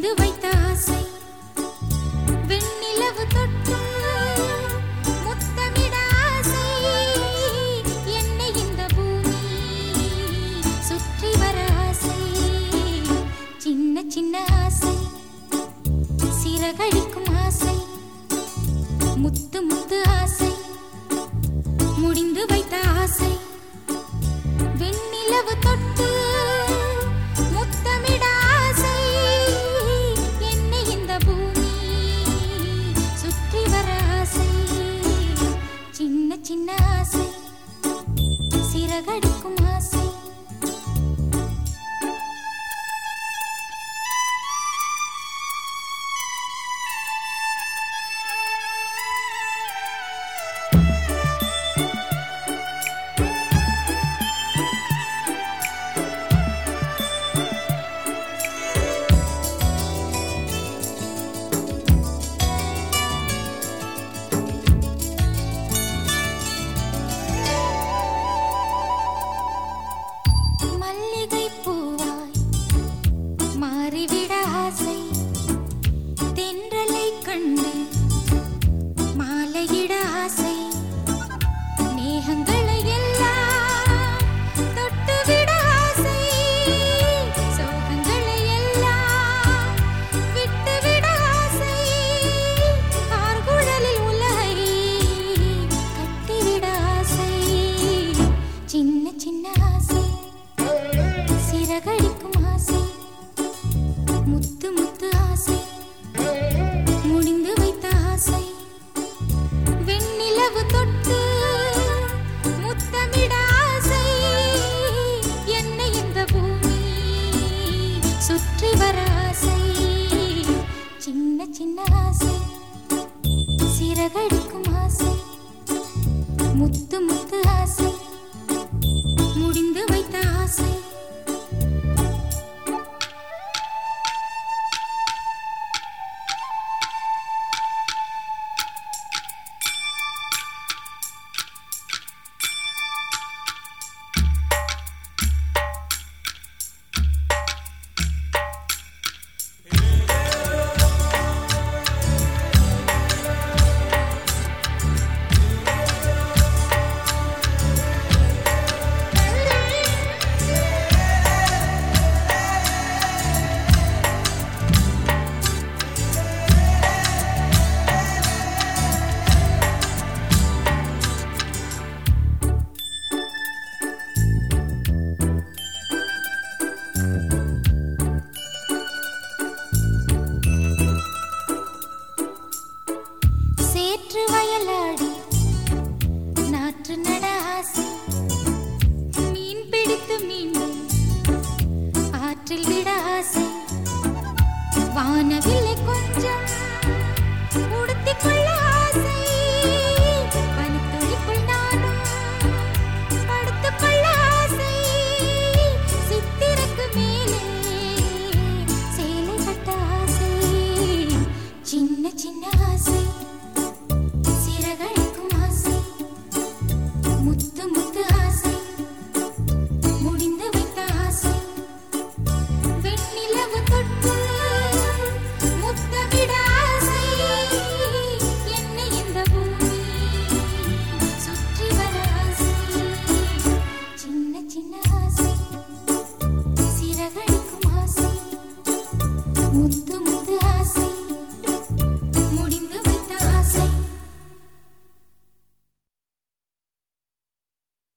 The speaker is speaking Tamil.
முடிந்து வைத்த ஆசை வெண்ணிலவு தொட்டு முத்தமிட ஆசை என்னை இந்த பூமி சுற்றி வர ஆசை சின்ன சின்ன ஆசை சிறகடிக்கும் ஆசை முத்து முத்து ஆசை முடிந்து வைத்த ஆசை வெண்ணிலவு தொட்டு முத்தமிட ஆசை என்னை இந்த பூமி சுற்றி வர ஆசை சின்ன சின்ன ஆசை சிறகடிக்கும் ஆசை மல்லிகை பூவாய் மாறிவிட ஆசை தென்றலை கண்டு மாலையிட ஆசை மேகங்களை எல்லாம் தொட்டுவிட ஆசை சோகங்களை எல்லாம் விட்டுவிட ஆசை ஆர்குழலில் உலகை கட்டிவிட ஆசை சின்ன சின்ன ஆசை சிறகடிக்கும் ஆசை முத்து முத்து ஆசை முடிந்து வைத்த ஆசை வெண்ணிலவு தொட்டு முத்தமிட ஆசை என்னை இந்த பூமி சுற்றி வர ஆசை சின்ன சின்ன ஆசை சிறகடிக்கும் ஆசை முத்து முத்து ஆசை முடிந்து வைத்த ஆசை சேற்று வயலாடி நாற்று நட ஆசை மீன் பிடித்து மீண்டும் ஆற்றில் விட ஆசை வானவில்லை கொஞ்சம் உடுத்திக் கொள்ள ஆசை பனித்துளிக்குள் நானும் படுத்துக் கொள்ள ஆசை சித்திரக்கு மேலே சேலை கட்ட ஆசை சின்ன சின்ன ஆசை சிறகடிக்கும் ஆசை முத்து முத்து ஆசை முடிந்து வைத்த ஆசை வெண்ணிலவு தொட்டு முத்தமிட ஆசை என்னை இந்த பூமி சுற்றி வர ஆசை சின்ன சின்ன ஆசை சிறகடிக்கும் ஆசை முத்து